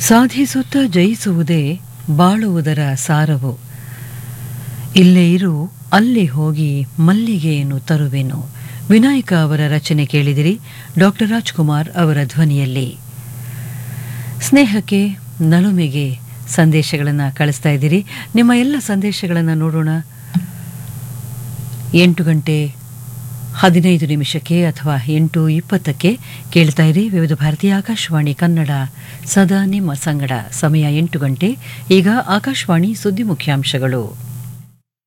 ಸಾಧಿಸುತ್ತ ಜಯಿಸುವುದೇ ಬಾಳುವುದರ ಸಾರವು ಇಲ್ಲೇ ಇರು ಅಲ್ಲಿ ಹೋಗಿ ಮಲ್ಲಿಗೆಯನ್ನು ತರುವೆನು ವಿನಾಯಕ ಅವರ ರಚನೆ ಕೇಳಿದಿರಿ ಡಾಕ್ಟರ್ ರಾಜ್ಕುಮಾರ್ ಅವರ ಧ್ವನಿಯಲ್ಲಿ ಸ್ನೇಹಕ್ಕೆ ನಲುಮೆಗೆ ಸಂದೇಶಗಳನ್ನು ಕಳಿಸ್ತಾ ಇದ್ದೀರಿ ನಿಮ್ಮ ಎಲ್ಲ ಸಂದೇಶಗಳನ್ನು ನೋಡೋಣ ಎಂಟು ಗಂಟೆ ಹದಿನೈದು ನಿಮಿಷಕ್ಕೆ ಅಥವಾ ಎಂಟು ಇಪ್ಪತ್ತಕ್ಕೆ ಕೇಳ್ತಾ ಇರಿ ವಿವಿಧ ಭಾರತೀಯ ಆಕಾಶವಾಣಿ ಕನ್ನಡ ಸದಾ ನಿಮ್ಮ ಸಂಗಡ ಸಮಯ ಎಂಟು ಗಂಟೆ ಈಗ ಆಕಾಶವಾಣಿ ಸುದ್ದಿ ಮುಖ್ಯಾಂಶಗಳು